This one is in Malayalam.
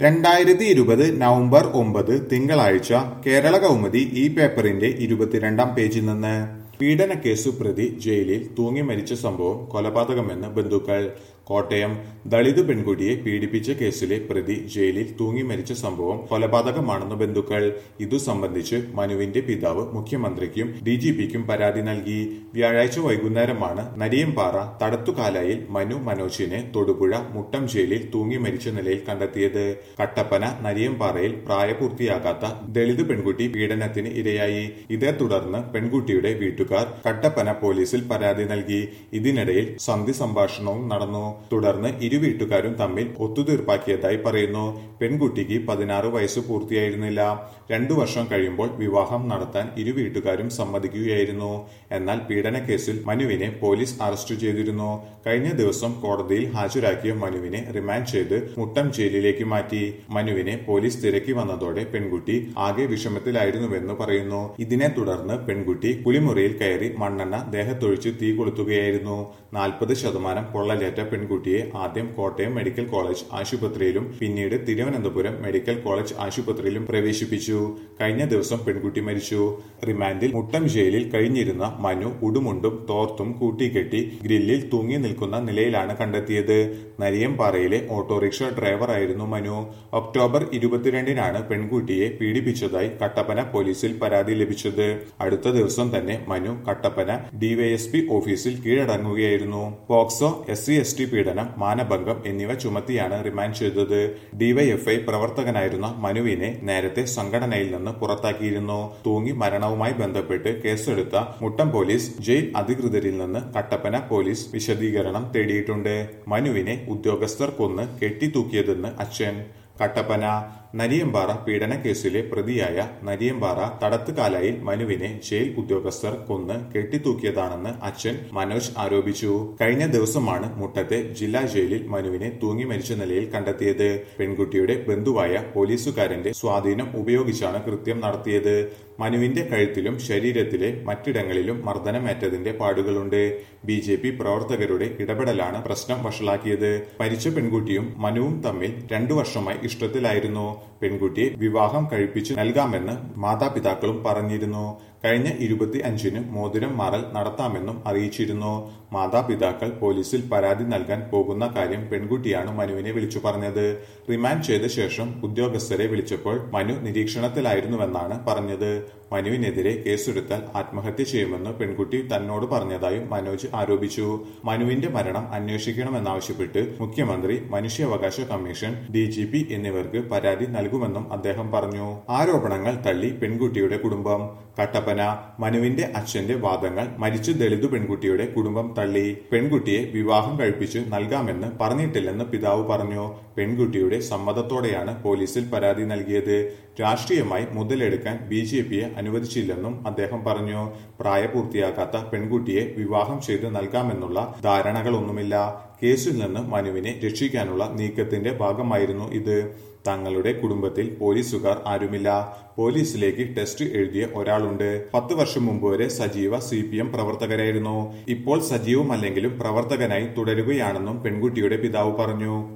രണ്ടായിരത്തി ഇരുപത് നവംബർ ഒമ്പത് തിങ്കളാഴ്ച കേരള കൗമുദി ഈ പേപ്പറിന്റെ ഇരുപത്തിരണ്ടാം പേജിൽ നിന്ന് പീഡനക്കേസു പ്രതി ജയിലിൽ തൂങ്ങി മരിച്ച സംഭവം കൊലപാതകമെന്ന് ബന്ധുക്കൾ കോട്ടയം ദളിത് പെൺകുട്ടിയെ പീഡിപ്പിച്ച കേസിലെ പ്രതി ജയിലിൽ തൂങ്ങി മരിച്ച സംഭവം കൊലപാതകമാണെന്ന് ബന്ധുക്കൾ ഇതു സംബന്ധിച്ച് മനുവിന്റെ പിതാവ് മുഖ്യമന്ത്രിക്കും ഡിജിപിക്കും പരാതി നൽകി വ്യാഴാഴ്ച വൈകുന്നേരമാണ് നരിയമ്പാറ തടത്തുകാലായിൽ മനു മനോജിനെ തൊടുപുഴ മുട്ടം ജയിലിൽ തൂങ്ങി മരിച്ച നിലയിൽ കണ്ടെത്തിയത് കട്ടപ്പന നരിയമ്പാറയിൽ പ്രായപൂർത്തിയാകാത്ത ദളിത് പെൺകുട്ടി പീഡനത്തിന് ഇരയായി ഇതേ തുടർന്ന് പെൺകുട്ടിയുടെ വീട്ടുകാർ കട്ടപ്പന പോലീസിൽ പരാതി നൽകി ഇതിനിടയിൽ സന്ധി സംഭാഷണവും നടന്നു തുടർന്ന് ഇരു വീട്ടുകാരും തമ്മിൽ ഒത്തുതീർപ്പാക്കിയതായി പറയുന്നു പെൺകുട്ടിക്ക് പതിനാറ് വയസ്സ് പൂർത്തിയായിരുന്നില്ല രണ്ടു വർഷം കഴിയുമ്പോൾ വിവാഹം നടത്താൻ ഇരു വീട്ടുകാരും സമ്മതിക്കുകയായിരുന്നു എന്നാൽ പീഡനക്കേസിൽ മനുവിനെ പോലീസ് അറസ്റ്റ് ചെയ്തിരുന്നു കഴിഞ്ഞ ദിവസം കോടതിയിൽ ഹാജരാക്കിയ മനുവിനെ റിമാൻഡ് ചെയ്ത് മുട്ടം ജയിലിലേക്ക് മാറ്റി മനുവിനെ പോലീസ് തിരക്കി വന്നതോടെ പെൺകുട്ടി ആകെ വിഷമത്തിലായിരുന്നുവെന്ന് പറയുന്നു ഇതിനെ തുടർന്ന് പെൺകുട്ടി കുളിമുറിയിൽ കയറി മണ്ണെണ്ണ ദേഹത്തൊഴിച്ച് തീ കൊളുത്തുകയായിരുന്നു നാൽപ്പത് ശതമാനം പൊള്ളലേറ്റ പെൺകുട്ടിയെ ആദ്യം കോട്ടയം മെഡിക്കൽ കോളേജ് ആശുപത്രിയിലും പിന്നീട് തിരുവനന്തപുരം മെഡിക്കൽ കോളേജ് ആശുപത്രിയിലും പ്രവേശിപ്പിച്ചു കഴിഞ്ഞ ദിവസം പെൺകുട്ടി മരിച്ചു റിമാൻഡിൽ മുട്ടം ജയിലിൽ കഴിഞ്ഞിരുന്ന മനു ഉടുമുണ്ടും തോർത്തും കൂട്ടിക്കെട്ടി ഗ്രില്ലിൽ തൂങ്ങി നിൽക്കുന്ന നിലയിലാണ് കണ്ടെത്തിയത് നരിയമ്പാറയിലെ ഓട്ടോറിക്ഷ ഡ്രൈവറായിരുന്നു മനു ഒക്ടോബർ ഇരുപത്തിരണ്ടിനാണ് പെൺകുട്ടിയെ പീഡിപ്പിച്ചതായി കട്ടപ്പന പോലീസിൽ പരാതി ലഭിച്ചത് അടുത്ത ദിവസം തന്നെ മനു കട്ടപ്പന ഡിവൈഎസ്പി ഓഫീസിൽ കീഴടങ്ങുകയായിരുന്നു POCSO S C S T പീഡനം മാനഭംഗം എന്നിവ ചുമത്തിയാണ് റിമാൻഡ് ചെയ്തത് ഡിവൈഎഫ്ഐ പ്രവർത്തകനായിരുന്ന മനുവിനെ നേരത്തെ സംഘടനയിൽ നിന്ന് പുറത്താക്കിയിരുന്നു തൂങ്ങി മരണവുമായി ബന്ധപ്പെട്ട് കേസെടുത്ത മുട്ടം പോലീസ് ജയിൽ അധികൃതരിൽ നിന്ന് കട്ടപ്പന പോലീസ് വിശദീകരണം തേടിയിട്ടുണ്ട് മനുവിനെ ഉദ്യോഗസ്ഥർ കൊന്ന് കെട്ടിത്തൂക്കിയതെന്ന് അച്ഛൻ കട്ടപ്പന നരിയമ്പാറ പീഡന കേസിലെ പ്രതിയായ നരിയമ്പാറ തടത്തുകാലായിൽ മനുവിനെ ജയിൽ ഉദ്യോഗസ്ഥർ കൊന്ന് കെട്ടിത്തൂക്കിയതാണെന്ന് അച്ഛൻ മനോജ് ആരോപിച്ചു കഴിഞ്ഞ ദിവസമാണ് മുട്ടത്തെ ജില്ലാ ജയിലിൽ മനുവിനെ തൂങ്ങി മരിച്ച നിലയിൽ കണ്ടെത്തിയത് പെൺകുട്ടിയുടെ ബന്ധുവായ പോലീസുകാരന്റെ സ്വാധീനം ഉപയോഗിച്ചാണ് കൃത്യം നടത്തിയത് മനുവിന്റെ കഴുത്തിലും ശരീരത്തിലെ മറ്റിടങ്ങളിലും മർദ്ദനമേറ്റതിന്റെ പാടുകളുണ്ട് ബി ജെ പി പ്രവർത്തകരുടെ ഇടപെടലാണ് പ്രശ്നം വഷളാക്കിയത് മരിച്ച പെൺകുട്ടിയും മനുവും തമ്മിൽ രണ്ടു വർഷമായി ഇഷ്ടത്തിലായിരുന്നു പെൺകുട്ടിയെ വിവാഹം കഴിപ്പിച്ചു നൽകാമെന്ന് മാതാപിതാക്കളും പറഞ്ഞിരുന്നു കഴിഞ്ഞ ഇരുപത്തി അഞ്ചിന് മോതിരം മാറൽ നടത്താമെന്നും അറിയിച്ചിരുന്നു മാതാപിതാക്കൾ പോലീസിൽ പരാതി നൽകാൻ പോകുന്ന കാര്യം പെൺകുട്ടിയാണ് മനുവിനെ വിളിച്ചു പറഞ്ഞത് റിമാൻഡ് ചെയ്ത ശേഷം ഉദ്യോഗസ്ഥരെ വിളിച്ചപ്പോൾ മനു നിരീക്ഷണത്തിലായിരുന്നുവെന്നാണ് പറഞ്ഞത് മനുവിനെതിരെ കേസെടുത്താൽ ആത്മഹത്യ ചെയ്യുമെന്ന് പെൺകുട്ടി തന്നോട് പറഞ്ഞതായും മനോജ് ആരോപിച്ചു മനുവിന്റെ മരണം അന്വേഷിക്കണമെന്നാവശ്യപ്പെട്ട് മുഖ്യമന്ത്രി മനുഷ്യാവകാശ കമ്മീഷൻ ഡിജിപി എന്നിവർക്ക് പരാതി നൽകുമെന്നും അദ്ദേഹം പറഞ്ഞു ആരോപണങ്ങൾ തള്ളി പെൺകുട്ടിയുടെ കുടുംബം കട്ടപ്പന മനുവിന്റെ അച്ഛന്റെ വാദങ്ങൾ മരിച്ച ദളിത് പെൺകുട്ടിയുടെ കുടുംബം തള്ളി പെൺകുട്ടിയെ വിവാഹം കഴിപ്പിച്ച് നൽകാമെന്ന് പറഞ്ഞിട്ടില്ലെന്ന് പിതാവ് പറഞ്ഞു പെൺകുട്ടിയുടെ സമ്മതത്തോടെയാണ് പോലീസിൽ പരാതി നൽകിയത് രാഷ്ട്രീയമായി മുതലെടുക്കാൻ ബി ജെ പിയെ അനുവദിച്ചില്ലെന്നും അദ്ദേഹം പറഞ്ഞു പ്രായപൂർത്തിയാകാത്ത പെൺകുട്ടിയെ വിവാഹം ചെയ്ത് നൽകാമെന്നുള്ള ധാരണകളൊന്നുമില്ല കേസിൽ നിന്ന് മനുവിനെ രക്ഷിക്കാനുള്ള നീക്കത്തിന്റെ ഭാഗമായിരുന്നു ഇത് തങ്ങളുടെ കുടുംബത്തിൽ പോലീസുകാർ ആരുമില്ല പോലീസിലേക്ക് ടെസ്റ്റ് എഴുതിയ ഒരാളുണ്ട് പത്ത് വർഷം മുമ്പ് വരെ സജീവ സി പി എം പ്രവർത്തകരായിരുന്നു ഇപ്പോൾ സജീവമല്ലെങ്കിലും പ്രവർത്തകനായി തുടരുകയാണെന്നും പെൺകുട്ടിയുടെ പിതാവ് പറഞ്ഞു